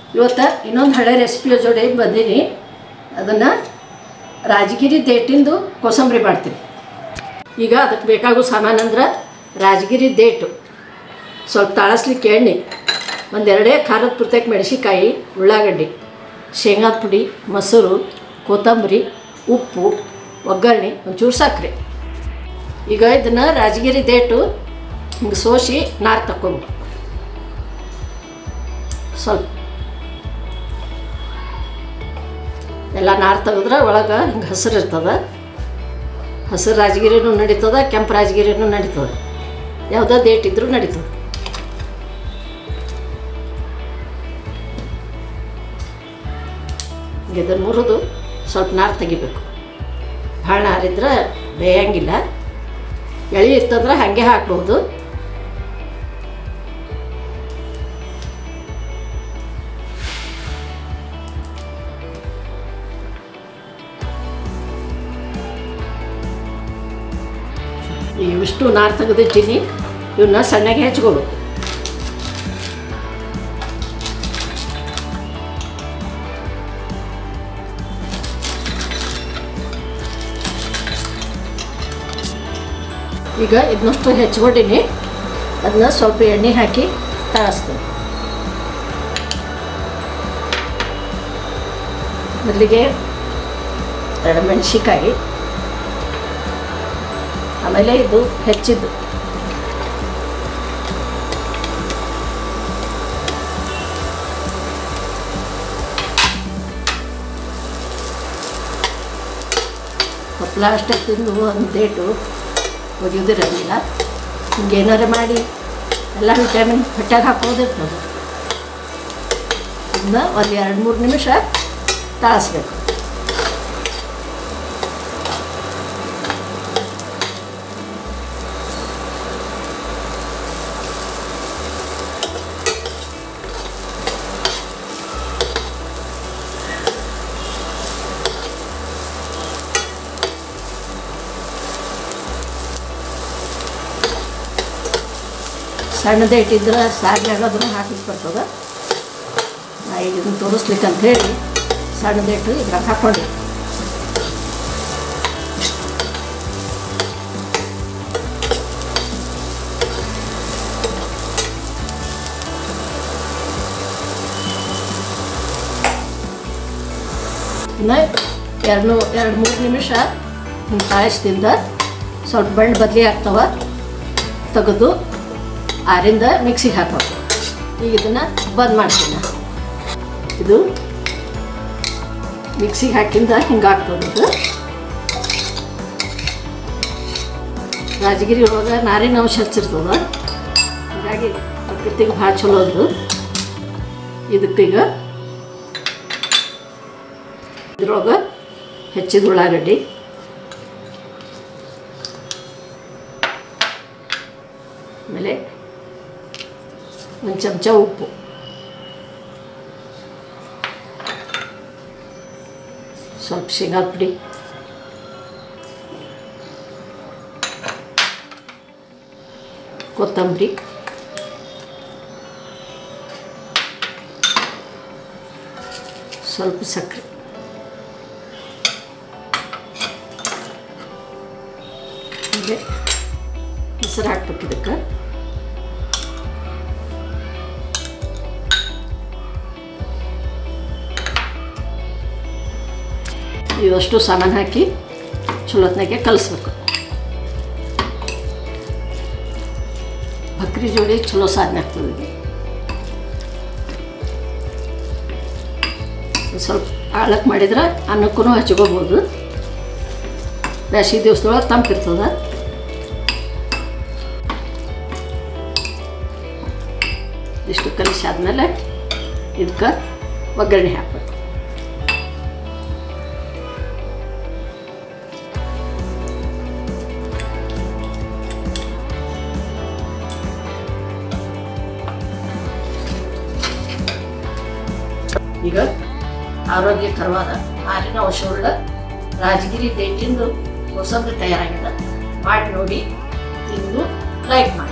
ಇವತ್ತು ಇನ್ನೊಂದು ಹಳೆ ರೆಸಿಪಿಯ ಜೋಡಿ ಬಂದೀನಿ ಅದನ್ನು ರಾಜಗಿರಿ ದೇಟಿಂದು ಕೋಸಂಬರಿ ಮಾಡ್ತೀನಿ ಈಗ ಅದಕ್ಕೆ ಬೇಕಾಗೋ ಸಾಮಾನು ಅಂದ್ರೆ ರಾಜಗಿರಿ ದೇಟು ಸ್ವಲ್ಪ ತಾಳಸ್ಲಿಕ್ಕೆ ಎಣ್ಣೆ ಒಂದೆರಡೇ ಖಾರದ ಪುರ್ತಕ್ಕೆ ಮೆಣಸಿಕಾಯಿ ಉಳ್ಳಾಗಡ್ಡಿ ಶೇಂಗಾದ ಪುಡಿ ಮೊಸರು ಕೊತ್ತಂಬರಿ ಉಪ್ಪು ಒಗ್ಗರಣೆ ಒಂಚೂರು ಸಕ್ಕರೆ ಈಗ ಇದನ್ನು ರಾಜಗಿರಿ ದೇಟು ಹಿಂಗೆ ಸೋಸಿ ನಾರು ತಕ್ಕೊಬೇಕು ಸ್ವಲ್ಪ ಎಲ್ಲ ನಾರು ತೆಗೆದ್ರೆ ಒಳಗೆ ಹಿಂಗೆ ಹಸಿರು ಇರ್ತದೆ ಹಸಿರು ರಾಜಗಿರಿನೂ ನಡೀತದೆ ಕೆಂಪು ರಾಜಗಿರಿನೂ ನಡೀತದೆ ಯಾವುದೋ ಡೇಟ್ ಇದ್ರೂ ನಡೀತದೆ ಇದನ್ನು ಮುರಿದು ಸ್ವಲ್ಪ ನಾರು ತೆಗಿಬೇಕು ಭಾಳ ನಾರಿದ್ರೆ ಬೇಯಂಗಿಲ್ಲ ಎಳೆ ಇರ್ತಂದ್ರೆ ಹಾಗೆ ಹಾಕ್ಬೋದು ಇವಿಷ್ಟು ನಾರು ತೆಗೆದಿಟ್ಟೀನಿ ಇವನ್ನ ಸಣ್ಣಗೆ ಹೆಚ್ಕೋಬೇಕು ಈಗ ಇದನ್ನಷ್ಟು ಹೆಚ್ಕೊಂಡಿನಿ ಅದನ್ನ ಸ್ವಲ್ಪ ಎಣ್ಣೆ ಹಾಕಿ ತಾಳಿಸ್ತೀನಿ ಮೊದಲಿಗೆ ಎರಡು ಮೆಣಸಿಕಾಯಿ ಆಮೇಲೆ ಇದು ಹೆಚ್ಚಿದ್ದು ಹಪ್ಪಳ ಅಷ್ಟೇ ತಿಂದು ಒಂದು ಡೇಟು ಒಗೆಯೋದಿರೋದಿಲ್ಲ ಹಿಂಗೆ ಏನಾರು ಮಾಡಿ ಎಲ್ಲ ವಿಟಮಿನ್ ಹೊಟ್ಟೆಗೆ ಹಾಕೋದಿರ್ತದೆ ಇದನ್ನ ಒಂದು ಎರಡು ಮೂರು ನಿಮಿಷ ತಾಳಿಸ್ಬೇಕು ಸಣ್ಣದೇ ಇಟ್ಟಿದ್ರೆ ಸಾರಿಗೆ ಅದನ್ನು ಹಾಕಲಿಕ್ಕೆ ಬರ್ತದೆ ನಾ ಈಗ ಇದನ್ನು ತೋರಿಸ್ಲಿಕ್ಕೆ ಅಂತ ಹೇಳಿ ಸಣ್ಣದೇಟು ಇದ್ರಾಗ ಹಾಕ್ಕೊಂಡೆ ಇನ್ನು ಎರಡು ಎರಡು ಮೂರು ನಿಮಿಷ ಹಿಂಗೆ ತಾಯಿಸ್ದಿಂದ ಸ್ವಲ್ಪ ಬಣ್ಣ ಬದಲಿ ಆಗ್ತವೆ ತೆಗೆದು ಆರಿಂದ ಮಿಕ್ಸಿಗೆ ಹಾಕೋದು ಈಗ ಇದನ್ನು ಬಂದ್ ಮಾಡ್ತೀನಿ ನಾನು. ಇದು ಮಿಕ್ಸಿಗೆ ಹಾಕಿಂದ ಹಿಂಗಾಗ್ತದೆ ಇದು ರಾಜಗಿರಿ ಒಳಗೆ ನಾರಿನ ಅಂಶ ಹಚ್ಚಿರ್ತದೆ ಹಾಗಾಗಿ ಪ್ರಕೃತಿಗೆ ಭಾಳ ಚಲೋ ಅದು ಇದಕ್ಕೀಗ ಇದ್ರೊಳಗೆ ಹೆಚ್ಚಿದ ಉಳ್ಳಾಗಡ್ಡಿ ಆಮೇಲೆ ಒಂದು ಚಮಚ ಉಪ್ಪು ಸ್ವಲ್ಪ ಶೇಂಗಾ ಪುಡಿ ಕೊತ್ತಂಬರಿ ಸ್ವಲ್ಪ ಸಕ್ಕರೆ ಹೀಗೆ ಹೆಸರು ಹಾಕ್ಬೇಕು ಇದಕ್ಕೆ ಇವಷ್ಟು ಸಾಮಾನು ಹಾಕಿ ಚಲೋತ್ನಾಗೆ ಕಲಿಸ್ಬೇಕು ಭಕ್ರಿ ಜೋಡಿ ಚಲೋ ಸಾಧನೆ ಆಗ್ತದೆ ಇದು. ಸ್ವಲ್ಪ ಆಳಕ್ಕೆ ಮಾಡಿದ್ರೆ ಅನ್ನಕ್ಕೂ ಹಚ್ಕೋಬೋದು ಬ್ಯಾಸಿಗೆ ದಿವಸದೊಳಗೆ ತಂಪಿರ್ತದೆ ಇಷ್ಟು ಕಲಿಸಿ ಆದಮೇಲೆ ಇದಕ್ಕೆ ಒಗ್ಗರಣೆ ಹಾಕಬೇಕು ಈಗ ಆರೋಗ್ಯಕರವಾದ ನಾರಿನ ಅಂಶವುಳ್ಳ ರಾಜಗಿರಿ ದೇಟಿಂದು ಕೋಸಂಬರಿ ತಯಾರಾಗಿದೆ ಮಾಡಿ ನೋಡಿ ತಿಂದು ಲೈಕ್ ಮಾಡಿ